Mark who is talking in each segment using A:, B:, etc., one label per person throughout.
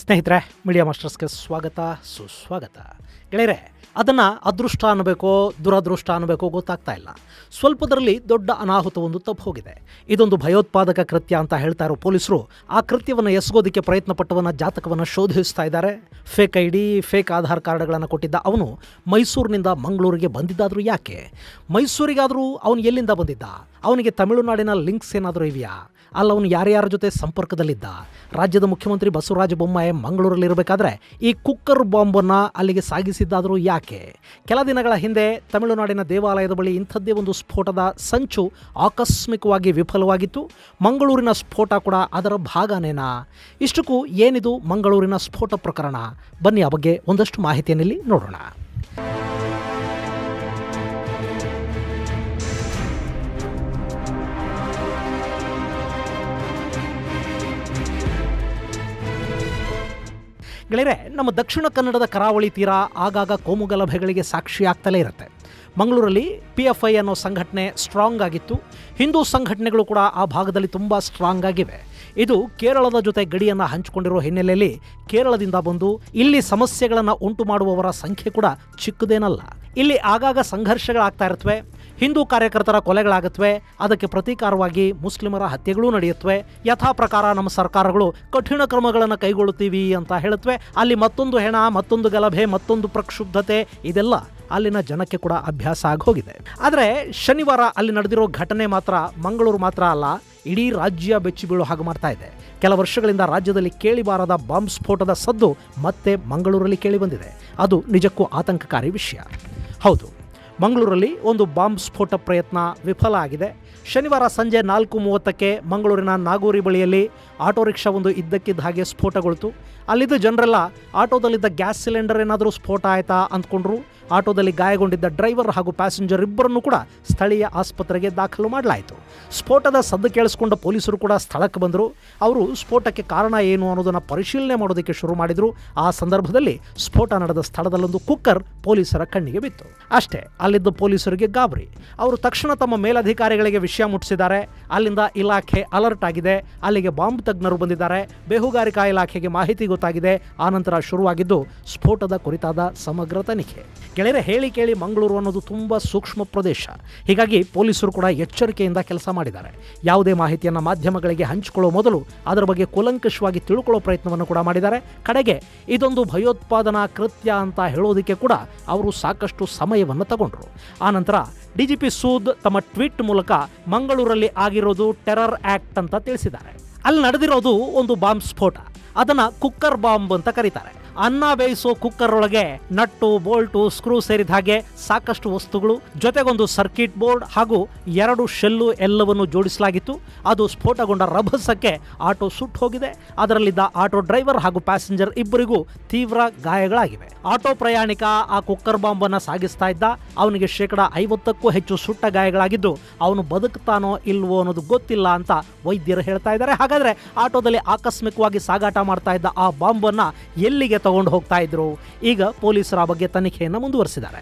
A: ಸ್ನೇಹಿತರೆ ಮೀಡಿಯಾ ಮಾಸ್ಟರ್ಸ್ಗೆ ಸ್ವಾಗತ ಸುಸ್ವಾಗತ ಗೆಳೆಯರೆ ಅದನ್ನು ಅದೃಷ್ಟ ಅನ್ನಬೇಕೋ ದುರದೃಷ್ಟ ಅನ್ನಬೇಕೋ ಗೊತ್ತಾಗ್ತಾ ಇಲ್ಲ ಸ್ವಲ್ಪದರಲ್ಲಿ ದೊಡ್ಡ ಅನಾಹುತವೊಂದು ತಪ್ಪು ಹೋಗಿದೆ ಇದೊಂದು ಭಯೋತ್ಪಾದಕ ಕೃತ್ಯ ಅಂತ ಹೇಳ್ತಾ ಇರೋ ಪೊಲೀಸರು ಆ ಕೃತ್ಯವನ್ನು ಎಸಗೋದಕ್ಕೆ ಪ್ರಯತ್ನ ಪಟ್ಟವನ ಜಾತಕವನ್ನು ಶೋಧಿಸ್ತಾ ಇದ್ದಾರೆ fake I D fake Aadhaar ಕಾರ್ಡ್ಗಳನ್ನು ಕೊಟ್ಟಿದ್ದ ಅವನು ಮೈಸೂರಿನಿಂದ ಮಂಗಳೂರಿಗೆ ಬಂದಿದ್ದಾದರೂ ಯಾಕೆ ಮೈಸೂರಿಗಾದರೂ ಅವನು ಎಲ್ಲಿಂದ ಬಂದಿದ್ದ ಅವನಿಗೆ ತಮಿಳುನಾಡಿನ ಲಿಂಕ್ಸ್ ಏನಾದರೂ ಇವೆಯಾ ಅಲ್ಲ ಅವನು ಯಾರ್ಯಾರ ಜೊತೆ ಸಂಪರ್ಕದಲ್ಲಿದ್ದ ರಾಜ್ಯದ ಮುಖ್ಯಮಂತ್ರಿ ಬಸವರಾಜ ಬೊಮ್ಮಾಯಿ ಮಂಗಳೂರಲ್ಲಿರಬೇಕಾದ್ರೆ ಈ ಕುಕ್ಕರ್ ಬಾಂಬನ್ನು ಅಲ್ಲಿಗೆ ಸಾಗಿಸಿದ್ದಾದರೂ ಯಾಕೆ ಕೆಲ ದಿನಗಳ ಹಿಂದೆ ತಮಿಳುನಾಡಿನ ದೇವಾಲಯದ ಬಳಿ ಇಂಥದ್ದೇ ಒಂದು ಸ್ಫೋಟದ ಸಂಚು ಆಕಸ್ಮಿಕವಾಗಿ ವಿಫಲವಾಗಿತ್ತು ಮಂಗಳೂರಿನ ಸ್ಫೋಟ ಕೂಡ ಅದರ ಭಾಗನೇನಾ ಇಷ್ಟಕ್ಕೂ ಏನಿದು ಮಂಗಳೂರಿನ ಸ್ಫೋಟ ಪ್ರಕರಣ ಬನ್ನಿ ಆ ಬಗ್ಗೆ ಒಂದಷ್ಟು ಮಾಹಿತಿಯನ್ನಿಲ್ಲಿ ನೋಡೋಣ ಗೆಳೆಯರೆ ನಮ್ಮ ದಕ್ಷಿಣ ಕನ್ನಡದ ಕರಾವಳಿ ತೀರ ಆಗಾಗ ಕೋಮುಗಲಭೆಗಳಿಗೆ ಸಾಕ್ಷಿಯಾಗ್ತಲೇ ಇರುತ್ತೆ ಮಂಗಳೂರಲ್ಲಿ ಪಿ ಎಫ್ ಐ ಅನ್ನೋ ಸಂಘಟನೆ ಸ್ಟ್ರಾಂಗ್ ಆಗಿತ್ತು ಹಿಂದೂ ಸಂಘಟನೆಗಳು ಕೂಡ ಆ ಭಾಗದಲ್ಲಿ ತುಂಬ ಸ್ಟ್ರಾಂಗ್ ಆಗಿವೆ ಇದು ಕೇರಳದ ಜೊತೆ ಗಡಿಯನ್ನು ಹಂಚಿಕೊಂಡಿರೋ ಹಿನ್ನೆಲೆಯಲ್ಲಿ ಕೇರಳದಿಂದ ಬಂದು ಇಲ್ಲಿ ಸಮಸ್ಯೆಗಳನ್ನು ಉಂಟು ಮಾಡುವವರ ಸಂಖ್ಯೆ ಕೂಡ ಚಿಕ್ಕದೇನಲ್ಲ ಇಲ್ಲಿ ಆಗಾಗ ಸಂಘರ್ಷಗಳಾಗ್ತಾ ಇರುತ್ತವೆ ಹಿಂದೂ ಕಾರ್ಯಕರ್ತರ ಕೊಲೆಗಳಾಗುತ್ತವೆ ಅದಕ್ಕೆ ಪ್ರತೀಕಾರವಾಗಿ ಮುಸ್ಲಿಮರ ಹತ್ಯೆಗಳೂ ನಡೆಯುತ್ತವೆ ಯಥಾ ಪ್ರಕಾರ ನಮ್ಮ ಸರ್ಕಾರಗಳು ಕಠಿಣ ಕ್ರಮಗಳನ್ನು ಕೈಗೊಳ್ಳುತ್ತೀವಿ ಅಂತ ಹೇಳುತ್ತವೆ ಅಲ್ಲಿ ಮತ್ತೊಂದು ಹೆಣ ಮತ್ತೊಂದು ಗಲಭೆ ಮತ್ತೊಂದು ಪ್ರಕ್ಷುಬ್ಧತೆ ಇದೆಲ್ಲ ಅಲ್ಲಿನ ಜನಕ್ಕೆ ಕೂಡ ಅಭ್ಯಾಸ ಆಗಿ ಹೋಗಿದೆ ಆದರೆ ಶನಿವಾರ ಅಲ್ಲಿ ನಡೆದಿರೋ ಘಟನೆ ಮಾತ್ರ ಮಂಗಳೂರು ಮಾತ್ರ ಅಲ್ಲ ಇಡೀ ರಾಜ್ಯ ಬೆಚ್ಚಿ ಬೀಳೋ ಹಾಗೆ ಮಾಡ್ತಾ ಇದೆ ಕೆಲ ವರ್ಷಗಳಿಂದ ರಾಜ್ಯದಲ್ಲಿ ಕೇಳಿಬಾರದ ಬಾಂಬ್ ಸ್ಫೋಟದ ಸದ್ದು ಮತ್ತೆ ಮಂಗಳೂರಲ್ಲಿ ಕೇಳಿಬಂದಿದೆ ಅದು ನಿಜಕ್ಕೂ ಆತಂಕಕಾರಿ ವಿಷಯ ಹೌದು ಮಂಗಳೂರಲ್ಲಿ ಒಂದು ಬಾಂಬ್ ಸ್ಫೋಟ ಪ್ರಯತ್ನ ವಿಫಲ ಆಗಿದೆ ಶನಿವಾರ ಸಂಜೆ ನಾಲ್ಕು ಮೂವತ್ತಕ್ಕೆ ಮಂಗಳೂರಿನ ನಾಗೂರಿ ಬಳಿಯಲ್ಲಿ ಆಟೋ ರಿಕ್ಷಾ ಒಂದು ಇದ್ದಕ್ಕಿದ್ದ ಹಾಗೆ ಸ್ಫೋಟಗೊಳ್ತು ಅಲ್ಲಿದ್ದ ಜನರೆಲ್ಲ ಆಟೋದಲ್ಲಿದ್ದ ಗ್ಯಾಸ್ ಸಿಲಿಂಡರ್ ಏನಾದರೂ ಸ್ಫೋಟ ಆಯ್ತಾ ಅಂದ್ಕೊಂಡ್ರು ಆಟೋದಲ್ಲಿ ಗಾಯಗೊಂಡಿದ್ದ ಡ್ರೈವರ್ ಹಾಗೂ ಪ್ಯಾಸೆಂಜರ್ ಇಬ್ಬರನ್ನು ಕೂಡ ಸ್ಥಳೀಯ ಆಸ್ಪತ್ರೆಗೆ ದಾಖಲು ಮಾಡಲಾಯಿತು ಸ್ಫೋಟದ ಸದ್ದು ಕೇಳಿಸ್ಕೊಂಡ ಪೊಲೀಸರು ಕೂಡ ಸ್ಥಳಕ್ಕೆ ಬಂದರು ಅವರು ಸ್ಫೋಟಕ್ಕೆ ಕಾರಣ ಏನು ಅನ್ನೋದನ್ನು ಪರಿಶೀಲನೆ ಮಾಡೋದಕ್ಕೆ ಶುರು ಮಾಡಿದರು ಆ ಸಂದರ್ಭದಲ್ಲಿ ಸ್ಫೋಟ ನಡೆದ ಸ್ಥಳದಲ್ಲೊಂದು ಕುಕ್ಕರ್ ಪೊಲೀಸರ ಕಣ್ಣಿಗೆ ಬಿತ್ತು ಅಷ್ಟೇ ಅಲ್ಲಿದ್ದ ಪೊಲೀಸರಿಗೆ ಗಾಬರಿ ಅವರು ತಕ್ಷಣ ತಮ್ಮ ಮೇಲಧಿಕಾರಿಗಳಿಗೆ ವಿಷಯ ಮುಟ್ಟಿಸಿದ್ದಾರೆ ಅಲ್ಲಿಂದ ಇಲಾಖೆ ಅಲರ್ಟ್ ಆಗಿದೆ ಅಲ್ಲಿಗೆ ಬಾಂಬ್ ತಜ್ಞರು ಬಂದಿದ್ದಾರೆ ಬೇಹುಗಾರಿಕಾ ಇಲಾಖೆಗೆ ಮಾಹಿತಿ ಗೊತ್ತಾಗಿದೆ ಆನಂತರ ಶುರುವಾಗಿದ್ದು ಸ್ಫೋಟದ ಕುರಿತಾದ ಸಮಗ್ರ ತನಿಖೆ ಗೆಳೆಯರೆ ಹೇಳಿ ಕೇಳಿ ಮಂಗಳೂರು ಅನ್ನೋದು ತುಂಬ ಸೂಕ್ಷ್ಮ ಪ್ರದೇಶ ಹೀಗಾಗಿ ಪೊಲೀಸರು ಕೂಡ ಎಚ್ಚರಿಕೆಯಿಂದ ಕೆಲಸ ಮಾಡಿದ್ದಾರೆ ಯಾವುದೇ ಮಾಹಿತಿಯನ್ನು ಮಾಧ್ಯಮಗಳಿಗೆ ಹಂಚಿಕೊಳ್ಳೋ ಮೊದಲು ಅದರ ಬಗ್ಗೆ ಕೂಲಂಕಷವಾಗಿ ತಿಳ್ಕೊಳ್ಳೋ ಪ್ರಯತ್ನವನ್ನು ಕೂಡ ಮಾಡಿದ್ದಾರೆ ಕಡೆಗೆ ಇದೊಂದು ಭಯೋತ್ಪಾದನಾ ಕೃತ್ಯ ಅಂತ ಹೇಳೋದಕ್ಕೆ ಕೂಡ ಅವರು ಸಾಕಷ್ಟು ಸಮಯವನ್ನು ತಗೊಂಡ್ರು ಆನಂತರ ಡಿ ಜಿ ಪಿ ಸೂದ್ ತಮ್ಮ ಟ್ವೀಟ್ ಮೂಲಕ ಮಂಗಳೂರಲ್ಲಿ ಆಗಿರೋದು ಟೆರರ್ ಆಕ್ಟ್ ಅಂತ ತಿಳಿಸಿದ್ದಾರೆ ಅಲ್ಲಿ ನಡೆದಿರೋದು ಒಂದು ಬಾಂಬ್ ಸ್ಫೋಟ ಅದನ್ನ ಕುಕ್ಕರ್ ಬಾಂಬ್ ಅಂತ ಕರೀತಾರೆ ಅನ್ನ ಬೇಯಿಸೋ ಕುಕ್ಕರ್ ಒಳಗೆ ನಟ್ಟು ಬೋಲ್ಟು ಸ್ಕ್ರೂ ಸೇರಿದ ಹಾಗೆ ಸಾಕಷ್ಟು ವಸ್ತುಗಳು ಜೊತೆಗೊಂದು ಸರ್ಕಿಟ್ ಬೋರ್ಡ್ ಹಾಗೂ ಎರಡು ಶೆಲ್ಲು ಎಲ್ಲವನ್ನು ಜೋಡಿಸಲಾಗಿತ್ತು ಅದು ಸ್ಫೋಟಗೊಂಡ ರಭಸಕ್ಕೆ ಆಟೋ ಸುಟ್ಟು ಹೋಗಿದೆ ಅದರಲ್ಲಿದ್ದ ಆಟೋ ಡ್ರೈವರ್ ಹಾಗೂ ಪ್ಯಾಸೆಂಜರ್ ಇಬ್ಬರಿಗೂ ತೀವ್ರ ಗಾಯಗಳಾಗಿವೆ ಆಟೋ ಪ್ರಯಾಣಿಕ ಆ ಕುಕ್ಕರ್ ಬಾಂಬ್ ಅನ್ನ ಸಾಗಿಸ್ತಾ ಇದ್ದ ಅವನಿಗೆ ಶೇಕಡ ಐವತ್ತಕ್ಕೂ ಹೆಚ್ಚು ಸುಟ್ಟ ಗಾಯಗಳಾಗಿದ್ದು ಅವನು ಬದುಕ್ತಾನೋ ಇಲ್ವೋ ಅನ್ನೋದು ಗೊತ್ತಿಲ್ಲ ಅಂತ ವೈದ್ಯರು ಹೇಳ್ತಾ ಇದ್ದಾರೆ ಹಾಗಾದ್ರೆ ಆಟೋದಲ್ಲಿ ಆಕಸ್ಮಿಕವಾಗಿ ಸಾಗಾಟ ಮಾಡ್ತಾ ಇದ್ದ ಆ ಬಾಂಬನ್ನ ಎಲ್ಲಿಗೆ ತಗೊಂಡು ಹೋಗ್ತಾ ಇದ್ರು ಈಗ ಪೊಲೀಸರ ಆ ಬಗ್ಗೆ ತನಿಖೆಯನ್ನು ಮುಂದುವರಿಸಿದ್ದಾರೆ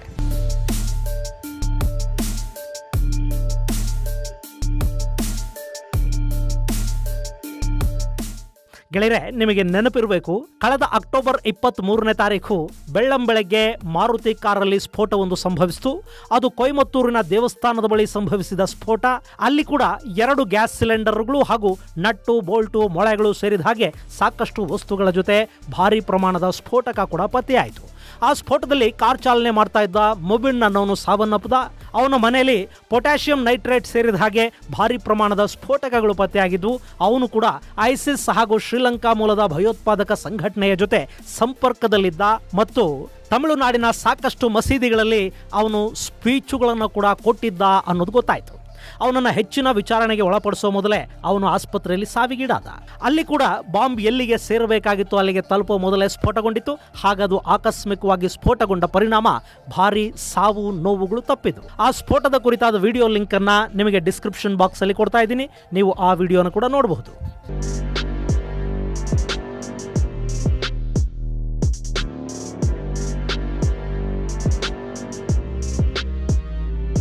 A: ಗೆಳೆಯರೆ ನಿಮಗೆ ನೆನಪಿರಬೇಕು ಕಳೆದ ಅಕ್ಟೋಬರ್ ಇಪ್ಪತ್ತ್ ಮೂರನೇ ತಾರೀಕು ಬೆಳ್ಳಂ ಬೆಳಗ್ಗೆ ಮಾರುತಿ ಕಾರಲ್ಲಿ ಸ್ಫೋಟವೊಂದು ಸಂಭವಿಸಿತು ಅದು ಕೊಯಮತ್ತೂರಿನ ದೇವಸ್ಥಾನದ ಬಳಿ ಸಂಭವಿಸಿದ ಸ್ಫೋಟ ಅಲ್ಲಿ ಕೂಡ ಎರಡು ಗ್ಯಾಸ್ ಸಿಲಿಂಡರ್ಗಳು ಹಾಗೂ ನಟ್ಟು ಬೋಲ್ಟು ಮೊಳೆಗಳು ಸೇರಿದ ಹಾಗೆ ಸಾಕಷ್ಟು ವಸ್ತುಗಳ ಜೊತೆ ಭಾರಿ ಪ್ರಮಾಣದ ಸ್ಫೋಟಕ ಕೂಡ ಪತ್ತೆಯಾಯಿತು ಆ ಸ್ಫೋಟದಲ್ಲಿ ಕಾರ್ ಚಾಲನೆ ಮಾಡ್ತಾ ಇದ್ದ ಮೊಬಿನ್ ಅನ್ನೋನು ಸಾವನ್ನಪ್ಪದ ಅವನ ಮನೆಯಲ್ಲಿ ಪೊಟ್ಯಾಷಿಯಂ ನೈಟ್ರೇಟ್ ಸೇರಿದ ಹಾಗೆ ಭಾರಿ ಪ್ರಮಾಣದ ಸ್ಫೋಟಕಗಳು ಪತ್ತೆಯಾಗಿದ್ದು ಅವನು ಕೂಡ ಐಸಿಸ್ ಹಾಗೂ ಶ್ರೀಲಂಕಾ ಮೂಲದ ಭಯೋತ್ಪಾದಕ ಸಂಘಟನೆಯ ಜೊತೆ ಸಂಪರ್ಕದಲ್ಲಿದ್ದ ಮತ್ತು ತಮಿಳುನಾಡಿನ ಸಾಕಷ್ಟು ಮಸೀದಿಗಳಲ್ಲಿ ಅವನು ಸ್ಪೀಚುಗಳನ್ನು ಕೂಡ ಕೊಟ್ಟಿದ್ದ ಅನ್ನೋದು ಗೊತ್ತಾಯಿತು ಅವನನ್ನು ಹೆಚ್ಚಿನ ವಿಚಾರಣೆಗೆ ಒಳಪಡಿಸೋ ಮೊದಲೇ ಅವನು ಆಸ್ಪತ್ರೆಯಲ್ಲಿ ಸಾವಿಗೀಡಾದ ಅಲ್ಲಿ ಕೂಡ ಬಾಂಬ್ ಎಲ್ಲಿಗೆ ಸೇರಬೇಕಾಗಿತ್ತು ಅಲ್ಲಿಗೆ ತಲುಪೋ ಮೊದಲೇ ಸ್ಫೋಟಗೊಂಡಿತ್ತು ಹಾಗದು ಆಕಸ್ಮಿಕವಾಗಿ ಸ್ಫೋಟಗೊಂಡ ಪರಿಣಾಮ ಭಾರಿ ಸಾವು ನೋವುಗಳು ತಪ್ಪಿತು ಆ ಸ್ಫೋಟದ ಕುರಿತಾದ ವಿಡಿಯೋ ಲಿಂಕ್ ಅನ್ನ ನಿಮಗೆ ಡಿಸ್ಕ್ರಿಪ್ಷನ್ ಬಾಕ್ಸ್ ಅಲ್ಲಿ ಕೊಡ್ತಾ ಇದ್ದೀನಿ ನೀವು ಆ ವಿಡಿಯೋನ ಕೂಡ ನೋಡಬಹುದು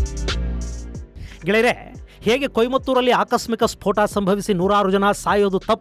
A: ಗೆಳೆಯರೆ ಹೇಗೆ ಕೊಯಮತ್ತೂರಲ್ಲಿ ಆಕಸ್ಮಿಕ ಸ್ಫೋಟ ಸಂಭವಿಸಿ ನೂರಾರು ಜನ ಸಾಯೋದು ತಪ್ತೋ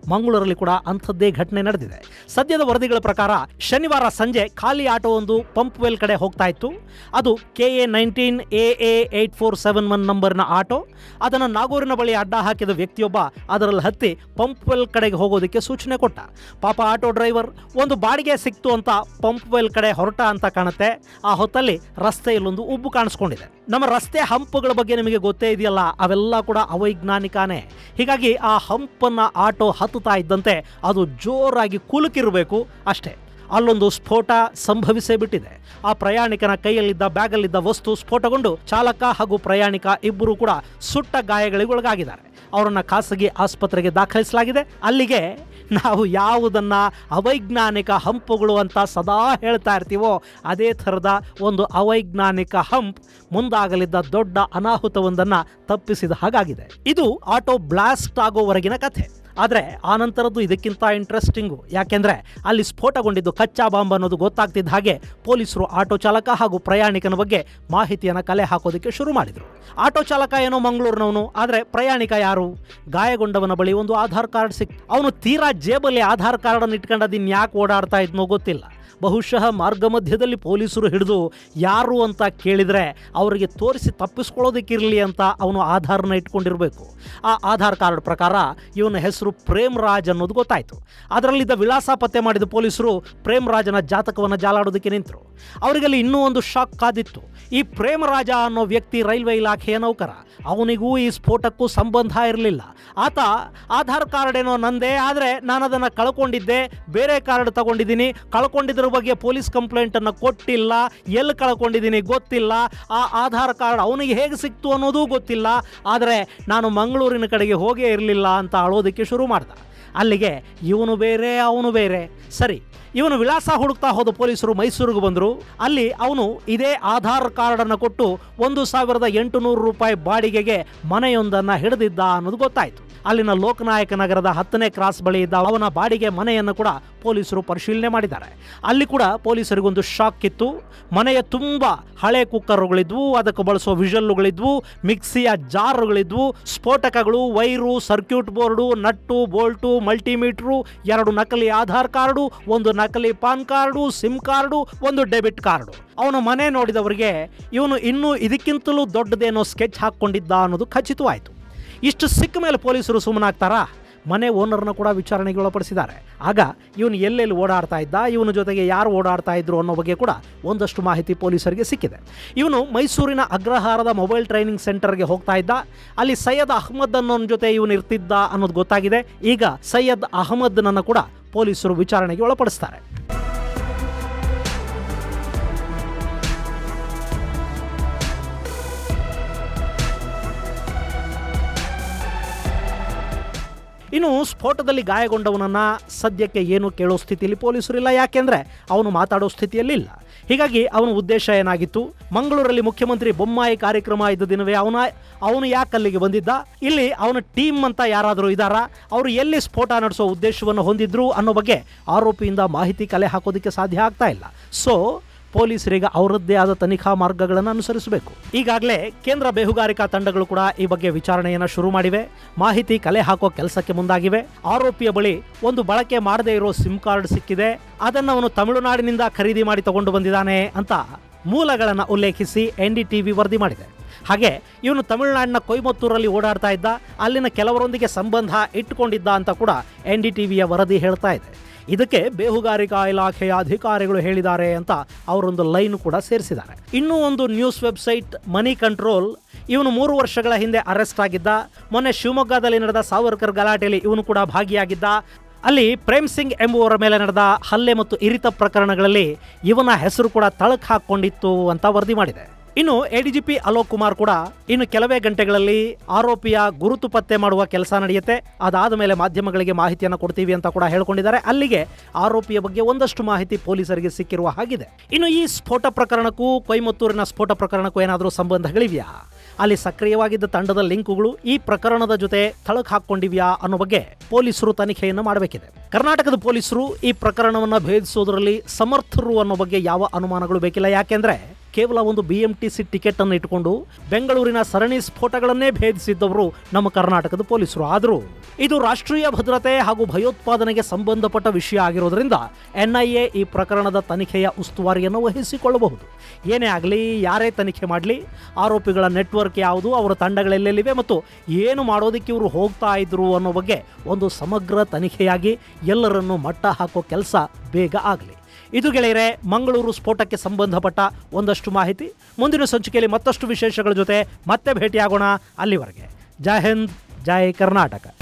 A: ಮಂಗಳೂರಲ್ಲಿ ಕೂಡ ಅಂಥದ್ದೇ ಘಟನೆ ನಡೆದಿದೆ ಸದ್ಯದ ವರದಿಗಳ ಪ್ರಕಾರ ಶನಿವಾರ ಸಂಜೆ ಖಾಲಿ ಆಟೋ ಒಂದು ಪಂಪ್ ವೆಲ್ ಕಡೆ ಹೋಗ್ತಾ ಇತ್ತು ಅದು K A nineteen A A eight four seven one ನಂಬರ್ನ ಆಟೋ ಅದನ್ನು ನಾಗೂರಿನ ಬಳಿ ಅಡ್ಡ ಹಾಕಿದ ವ್ಯಕ್ತಿಯೊಬ್ಬ ಅದರಲ್ಲಿ ಹತ್ತಿ ಪಂಪ್ ವೆಲ್ ಕಡೆಗೆ ಹೋಗೋದಕ್ಕೆ ಸೂಚನೆ ಕೊಟ್ಟ ಪಾಪ ಆಟೋ ಡ್ರೈವರ್ ಒಂದು ಬಾಡಿಗೆ ಸಿಕ್ತು ಅಂತ ಪಂಪ್ ವೆಲ್ ಕಡೆ ಹೊರಟ ಅಂತ ಕಾಣುತ್ತೆ ಆ ಹೊತ್ತಲ್ಲಿ ರಸ್ತೆಯಲ್ಲೊಂದು ಉಬ್ಬು ಕಾಣಿಸ್ಕೊಂಡಿದೆ ನಮ್ಮ ರಸ್ತೆ ಹಂಪುಗಳ ಬಗ್ಗೆ ನಿಮಗೆ ಗೊತ್ತೇ ಇದೆಯಲ್ಲ ಅವೆಲ್ಲ ಕೂಡ ಅವೈಜ್ಞಾನಿಕಾನೇ ಹೀಗಾಗಿ ಆ ಹಂಪನ್ನ ಆಟೋ ಹತ್ತುತ್ತಾ ಇದ್ದಂತೆ ಅದು ಜೋರಾಗಿ ಕುಲುಕಿರಬೇಕು ಅಷ್ಟೇ ಅಲ್ಲೊಂದು ಸ್ಫೋಟ ಸಂಭವಿಸೇ ಬಿಟ್ಟಿದೆ ಆ ಪ್ರಯಾಣಿಕನ ಕೈಯಲ್ಲಿದ್ದ ಬ್ಯಾಗಲ್ಲಿದ್ದ ವಸ್ತು ಸ್ಫೋಟಗೊಂಡು ಚಾಲಕ ಹಾಗೂ ಪ್ರಯಾಣಿಕ ಇಬ್ಬರು ಕೂಡ ಸುಟ್ಟ ಗಾಯಗಳಿಗೆ ಒಳಗಾಗಿದ್ದಾರೆ ಅವರನ್ನು ಖಾಸಗಿ ಆಸ್ಪತ್ರೆಗೆ ದಾಖಲಿಸಲಾಗಿದೆ ಅಲ್ಲಿಗೆ ನಾವು ಯಾವುದನ್ನ ಅವೈಜ್ಞಾನಿಕ ಹಂಪುಗಳು ಅಂತ ಸದಾ ಹೇಳ್ತಾ ಇರ್ತೀವೋ ಅದೇ ಥರದ ಒಂದು ಅವೈಜ್ಞಾನಿಕ ಹಂಪ್ ಮುಂದಾಗಲಿದ್ದ ದೊಡ್ಡ ಅನಾಹುತವೊಂದನ್ನು ತಪ್ಪಿಸಿದ ಹಾಗಾಗಿದೆ ಇದು ಆಟೋ ಬ್ಲಾಸ್ಟ್ ಆಗೋವರೆಗಿನ ಕಥೆ ಆದರೆ ಆನಂತರದ್ದು ಇದಕ್ಕಿಂತ ಇಂಟ್ರೆಸ್ಟಿಂಗು ಯಾಕೆಂದರೆ ಅಲ್ಲಿ ಸ್ಫೋಟಗೊಂಡಿದ್ದು ಕಚ್ಚಾ ಬಾಂಬ್ ಅನ್ನೋದು ಗೊತ್ತಾಗ್ತಿದ್ದ ಹಾಗೆ ಪೊಲೀಸರು ಆಟೋ ಚಾಲಕ ಹಾಗೂ ಪ್ರಯಾಣಿಕನ ಬಗ್ಗೆ ಮಾಹಿತಿಯನ್ನು ಕಲೆ ಹಾಕೋದಕ್ಕೆ ಶುರು ಮಾಡಿದರು ಆಟೋ ಚಾಲಕ ಏನೋ ಮಂಗಳೂರಿನವನು ಆದರೆ ಪ್ರಯಾಣಿಕ ಯಾರು ಗಾಯಗೊಂಡವನ ಬಳಿ ಒಂದು ಆಧಾರ್ ಕಾರ್ಡ್ ಸಿಕ್ ಅವನು ತೀರಾ ಜೇಬಲ್ಲಿ ಆಧಾರ್ ಕಾರ್ಡನ್ನು ಇಟ್ಕೊಂಡದ್ದು ಇನ್ಯಾಕೆ ಓಡಾಡ್ತಾ ಇದ್ನೋ ಗೊತ್ತಿಲ್ಲ ಬಹುಶಃ ಮಾರ್ಗ ಮಧ್ಯದಲ್ಲಿ ಪೊಲೀಸರು ಹಿಡಿದು ಯಾರು ಅಂತ ಕೇಳಿದರೆ ಅವರಿಗೆ ತೋರಿಸಿ ತಪ್ಪಿಸ್ಕೊಳ್ಳೋದಕ್ಕಿರಲಿ ಅಂತ ಅವನು ಆಧಾರನ ಇಟ್ಕೊಂಡಿರಬೇಕು ಆ ಆಧಾರ್ ಕಾರ್ಡ್ ಪ್ರಕಾರ ಇವನ ಹೆಸರು ಪ್ರೇಮ್ ರಾಜ್ ಅನ್ನೋದು ಗೊತ್ತಾಯಿತು ಅದರಲ್ಲಿದ್ದ ವಿಳಾಸ ಪತ್ತೆ ಮಾಡಿದ ಪೊಲೀಸರು ಪ್ರೇಮ್ ರಾಜನ ಜಾತಕವನ್ನು ಜಾಲಾಡೋದಕ್ಕೆ ನಿಂತರು ಅವರಿಗಲ್ಲಿ ಇನ್ನೂ ಒಂದು ಶಾಕ್ ಕಾದಿತ್ತು ಈ ಪ್ರೇಮರಾಜ ಅನ್ನೋ ವ್ಯಕ್ತಿ ರೈಲ್ವೆ ಇಲಾಖೆಯ ನೌಕರ ಅವನಿಗೂ ಈ ಸ್ಫೋಟಕ್ಕೂ ಸಂಬಂಧ ಇರಲಿಲ್ಲ ಆತ ಆಧಾರ್ ಕಾರ್ಡ್ ಏನೋ ನಂದೇ ಆದರೆ ನಾನು ಅದನ್ನು ಕಳ್ಕೊಂಡಿದ್ದೆ ಬೇರೆ ಕಾರ್ಡ್ ತಗೊಂಡಿದ್ದೀನಿ ಕಳ್ಕೊಂಡಿದ್ರ ಬಗ್ಗೆ ಪೊಲೀಸ್ ಕಂಪ್ಲೇಂಟನ್ನು ಕೊಟ್ಟಿಲ್ಲ ಎಲ್ಲಿ ಕಳ್ಕೊಂಡಿದ್ದೀನಿ ಗೊತ್ತಿಲ್ಲ ಆ ಆಧಾರ್ ಕಾರ್ಡ್ ಅವನಿಗೆ ಹೇಗೆ ಸಿಕ್ತು ಅನ್ನೋದೂ ಗೊತ್ತಿಲ್ಲ ಆದರೆ ನಾನು ಮಂಗಳೂರಿನ ಕಡೆಗೆ ಹೋಗೇ ಇರಲಿಲ್ಲ ಅಂತ ಅಳೋದಕ್ಕೆ ಶುರು ಮಾಡ್ದ ಅಲ್ಲಿಗೆ ಇವನು ಬೇರೆ ಅವನು ಬೇರೆ ಸರಿ ಇವನು ವಿಳಾಸ ಹುಡುಕ್ತಾ ಹೋದ ಪೊಲೀಸರು ಮೈಸೂರಿಗೆ ಬಂದರು ಅಲ್ಲಿ ಅವನು ಇದೇ ಆಧಾರ್ ಕಾರ್ಡನ್ನು ಕೊಟ್ಟು ಒಂದು ಸಾವಿರದ ಎಂಟುನೂರು ರೂಪಾಯಿ ಬಾಡಿಗೆಗೆ ಮನೆಯೊಂದನ್ನು ಹಿಡಿದಿದ್ದ ಅನ್ನೋದು ಗೊತ್ತಾಯಿತು ಅಲ್ಲಿನ ಲೋಕನಾಯಕ ನಗರದ ಹತ್ತನೇ ಕ್ರಾಸ್ ಬಳಿ ಇದ್ದ ಅವನ ಬಾಡಿಗೆ ಮನೆಯನ್ನು ಕೂಡ ಪೊಲೀಸರು ಪರಿಶೀಲನೆ ಮಾಡಿದ್ದಾರೆ ಅಲ್ಲಿ ಕೂಡ ಪೊಲೀಸರಿಗೊಂದು ಶಾಕ್ ಇತ್ತು ಮನೆಯ ತುಂಬ ಹಳೆ ಕುಕ್ಕರ್ಗಳಿದ್ವು ಅದಕ್ಕೆ ಬಳಸೋ ವಿಷಲ್ಗಳಿದ್ವು ಮಿಕ್ಸಿಯ ಜಾರ್ಗಳಿದ್ವು ಸ್ಫೋಟಕಗಳು wire circuit board nut bolt multimeter ಎರಡು ನಕಲಿ ಆಧಾರ್ ಕಾರ್ಡು ಒಂದು ನಕಲಿ ಪಾನ್ ಕಾರ್ಡು ಸಿಮ್ ಕಾರ್ಡು ಒಂದು ಡೆಬಿಟ್ ಕಾರ್ಡು ಅವನ ಮನೆ ನೋಡಿದವರಿಗೆ ಇವನು ಇನ್ನೂ ಇದಕ್ಕಿಂತಲೂ ದೊಡ್ಡದೇನೋ ಸ್ಕೆಚ್ ಹಾಕ್ಕೊಂಡಿದ್ದ ಅನ್ನೋದು ಖಚಿತವಾಯಿತು ಇಷ್ಟು ಸಿಕ್ಕ ಮೇಲೆ ಪೊಲೀಸರು ಸುಮ್ಮನಾಗ್ತಾರಾ ಮನೆ ಓನರ್ನ ಕೂಡ ವಿಚಾರಣೆಗೆ ಒಳಪಡಿಸಿದ್ದಾರೆ ಆಗ ಇವನು ಎಲ್ಲೆಲ್ಲಿ ಓಡಾಡ್ತಾ ಇದ್ದ ಇವನ ಜೊತೆಗೆ ಯಾರು ಓಡಾಡ್ತಾ ಇದ್ರು ಅನ್ನೋ ಬಗ್ಗೆ ಕೂಡ ಒಂದಷ್ಟು ಮಾಹಿತಿ ಪೊಲೀಸರಿಗೆ ಸಿಕ್ಕಿದೆ ಇವನು ಮೈಸೂರಿನ ಅಗ್ರಹಾರದ ಮೊಬೈಲ್ ಟ್ರೈನಿಂಗ್ ಸೆಂಟರ್ಗೆ ಹೋಗ್ತಾ ಇದ್ದ ಅಲ್ಲಿ ಸೈಯದ್ ಅಹ್ಮದ್ ಅನ್ನೋನ ಜೊತೆ ಇವನು ಇರ್ತಿದ್ದ ಅನ್ನೋದು ಗೊತ್ತಾಗಿದೆ ಈಗ ಸೈಯದ್ ಅಹಮದ್ನನ್ನು ಕೂಡ ಪೊಲೀಸರು ವಿಚಾರಣೆಗೆ ಒಳಪಡಿಸ್ತಾರೆ ಇನ್ನು ಸ್ಫೋಟದಲ್ಲಿ ಗಾಯಗೊಂಡವನನ್ನ ಸದ್ಯಕ್ಕೆ ಏನು ಕೇಳೋ ಸ್ಥಿತಿಯಲ್ಲಿ ಪೊಲೀಸರಿಲ್ಲ ಯಾಕೆಂದ್ರೆ ಅವನು ಮಾತಾಡೋ ಸ್ಥಿತಿಯಲ್ಲಿಲ್ಲ ಹೀಗಾಗಿ ಅವನ ಉದ್ದೇಶ ಏನಾಗಿತ್ತು ಮಂಗಳೂರಲ್ಲಿ ಮುಖ್ಯಮಂತ್ರಿ ಬೊಮ್ಮಾಯಿ ಕಾರ್ಯಕ್ರಮ ಇದ್ದ ದಿನವೇ ಅವನ ಅವನು ಯಾಕೆ ಅಲ್ಲಿಗೆ ಬಂದಿದ್ದ ಇಲ್ಲಿ ಅವನ ಟೀಮ್ ಅಂತ ಯಾರಾದರೂ ಇದ್ದಾರಾ ಅವರು ಎಲ್ಲಿ ಸ್ಫೋಟ ನಡೆಸೋ ಉದ್ದೇಶವನ್ನು ಹೊಂದಿದ್ರು ಅನ್ನೋ ಬಗ್ಗೆ ಆರೋಪಿಯಿಂದ ಮಾಹಿತಿ ಕಲೆ ಹಾಕೋದಕ್ಕೆ ಸಾಧ್ಯ ಆಗ್ತಾ ಇಲ್ಲ ಸೊ ಪೊಲೀಸರಿಗೆ ಅವರದ್ದೇ ಆದ ತನಿಖಾ ಮಾರ್ಗಗಳನ್ನು ಅನುಸರಿಸಬೇಕು ಈಗಾಗಲೇ ಕೇಂದ್ರ ಬೇಹುಗಾರಿಕಾ ತಂಡಗಳು ಕೂಡ ಈ ಬಗ್ಗೆ ವಿಚಾರಣೆಯನ್ನು ಶುರು ಮಾಡಿವೆ ಮಾಹಿತಿ ಕಲೆ ಹಾಕೋ ಕೆಲಸಕ್ಕೆ ಮುಂದಾಗಿವೆ ಆರೋಪಿಯ ಬಳಿ ಒಂದು ಬಳಕೆ ಮಾಡದೇ ಇರೋ ಸಿಮ್ ಕಾರ್ಡ್ ಸಿಕ್ಕಿದೆ ಅದನ್ನು ಅವನು ತಮಿಳುನಾಡಿನಿಂದ ಖರೀದಿ ಮಾಡಿ ತಗೊಂಡು ಬಂದಿದ್ದಾನೆ ಅಂತ ಮೂಲಗಳನ್ನು ಉಲ್ಲೇಖಿಸಿ ಎನ್ ಡಿ ಟಿವಿ ವರದಿ ಮಾಡಿದೆ ಹಾಗೆ ಇವನು ತಮಿಳುನಾಡಿನ ಕೊಯಮತ್ತೂರಲ್ಲಿ ಓಡಾಡ್ತಾ ಇದ್ದ ಅಲ್ಲಿನ ಕೆಲವರೊಂದಿಗೆ ಸಂಬಂಧ ಇಟ್ಟುಕೊಂಡಿದ್ದ ಅಂತ ಕೂಡ ಎನ್ ಡಿ ಟಿವಿಯ ವರದಿ ಹೇಳ್ತಾ ಇದೆ ಇದಕ್ಕೆ ಬೇಹುಗಾರಿಕಾ ಇಲಾಖೆಯ ಅಧಿಕಾರಿಗಳು ಹೇಳಿದ್ದಾರೆ ಅಂತ ಅವರೊಂದು ಲೈನ್ ಕೂಡ ಸೇರಿಸಿದ್ದಾರೆ ಇನ್ನೂ ಒಂದು ನ್ಯೂಸ್ ವೆಬ್ಸೈಟ್ ಮನಿ ಕಂಟ್ರೋಲ್ ಇವನು ಮೂರು ವರ್ಷಗಳ ಹಿಂದೆ ಅರೆಸ್ಟ್ ಆಗಿದ್ದ ಮೊನ್ನೆ ಶಿವಮೊಗ್ಗದಲ್ಲಿ ನಡೆದ ಸಾವರ್ಕರ್ ಗಲಾಟೆಯಲ್ಲಿ ಇವನು ಕೂಡ ಭಾಗಿಯಾಗಿದ್ದ ಅಲ್ಲಿ ಪ್ರೇಮ್ ಸಿಂಗ್ ಎಂಬುವರ ಮೇಲೆ ನಡೆದ ಹಲ್ಲೆ ಮತ್ತು ಇರಿತ ಪ್ರಕರಣಗಳಲ್ಲಿ ಇವನ ಹೆಸರು ಕೂಡ ತಳಕ್ ಹಾಕೊಂಡಿತ್ತು ಅಂತ ವರದಿ ಮಾಡಿದೆ ಇನ್ನು ಎಡಿಜಿಪಿ ಅಲೋಕ್ ಕುಮಾರ್ ಕೂಡ ಇನ್ನು ಕೆಲವೇ ಗಂಟೆಗಳಲ್ಲಿ ಆರೋಪಿಯ ಗುರುತು ಪತ್ತೆ ಮಾಡುವ ಕೆಲಸ ನಡೆಯುತ್ತೆ ಅದಾದ ಮೇಲೆ ಮಾಧ್ಯಮಗಳಿಗೆ ಮಾಹಿತಿಯನ್ನು ಕೊಡ್ತೀವಿ ಅಂತ ಕೂಡ ಹೇಳ್ಕೊಂಡಿದ್ದಾರೆ ಅಲ್ಲಿಗೆ ಆರೋಪಿಯ ಬಗ್ಗೆ ಒಂದಷ್ಟು ಮಾಹಿತಿ ಪೊಲೀಸರಿಗೆ ಸಿಕ್ಕಿರುವ ಹಾಗಿದೆ ಇನ್ನು ಈ ಸ್ಫೋಟ ಪ್ರಕರಣಕ್ಕೂ ಕೊಯಮತ್ತೂರಿನ ಸ್ಫೋಟ ಪ್ರಕರಣಕ್ಕೂ ಏನಾದರೂ ಸಂಬಂಧಗಳಿವೆಯಾ ಅಲ್ಲಿ ಸಕ್ರಿಯವಾಗಿದ್ದ ತಂಡದ ಲಿಂಕುಗಳು ಈ ಪ್ರಕರಣದ ಜೊತೆ ಥಳಕ್ ಹಾಕೊಂಡಿವ್ಯಾ ಅನ್ನೋ ಬಗ್ಗೆ ಪೊಲೀಸರು ತನಿಖೆಯನ್ನು ಮಾಡಬೇಕಿದೆ ಕರ್ನಾಟಕದ ಪೊಲೀಸರು ಈ ಪ್ರಕರಣವನ್ನು ಭೇದಿಸೋದ್ರಲ್ಲಿ ಸಮರ್ಥರು ಅನ್ನೋ ಬಗ್ಗೆ ಯಾವ ಅನುಮಾನಗಳು ಬೇಕಿಲ್ಲ ಯಾಕೆಂದ್ರೆ ಕೇವಲ ಒಂದು B M T C ticket ಅನ್ನು ಇಟ್ಕೊಂಡು ಬೆಂಗಳೂರಿನ ಸರಣಿ ಸ್ಫೋಟಗಳನ್ನೇ ಭೇದಿಸಿದ್ದವರು ನಮ್ಮ ಕರ್ನಾಟಕದ ಪೊಲೀಸರು ಆದರೂ ಇದು ರಾಷ್ಟ್ರೀಯ ಭದ್ರತೆ ಹಾಗೂ ಭಯೋತ್ಪಾದನೆಗೆ ಸಂಬಂಧಪಟ್ಟ ವಿಷಯ ಆಗಿರೋದ್ರಿಂದ ಎನ್ಐಎ ಈ ಪ್ರಕರಣದ ತನಿಖೆಯ ಉಸ್ತುವಾರಿಯನ್ನು ವಹಿಸಿಕೊಳ್ಳಬಹುದು ಏನೇ ಆಗಲಿ ಯಾರೇ ತನಿಖೆ ಮಾಡಲಿ ಆರೋಪಿಗಳ ನೆಟ್ವರ್ಕ್ ಯಾವುದು ಅವರ ತಂಡಗಳೆಲ್ಲೆಲ್ಲಿವೆ ಮತ್ತು ಏನು ಮಾಡೋದಕ್ಕೆ ಇವರು ಹೋಗ್ತಾ ಇದ್ರು ಅನ್ನೋ ಬಗ್ಗೆ ಒಂದು ಸಮಗ್ರ ತನಿಖೆಯಾಗಿ ಎಲ್ಲರನ್ನೂ ಮಟ್ಟ ಹಾಕೋ ಕೆಲಸ ಬೇಗ ಆಗಲಿ ಇದು ಗೆಳೆಯರೆ ಮಂಗಳೂರು ಸ್ಫೋಟಕ್ಕೆ ಸಂಬಂಧಪಟ್ಟ ಒಂದಷ್ಟು ಮಾಹಿತಿ ಮುಂದಿನ ಸಂಚಿಕೆಯಲ್ಲಿ ಮತ್ತಷ್ಟು ವಿಶೇಷಗಳ ಜೊತೆ ಮತ್ತೆ ಭೇಟಿಯಾಗೋಣ ಅಲ್ಲಿವರೆಗೆ ಜೈ ಹಿಂದ್ ಜೈ ಕರ್ನಾಟಕ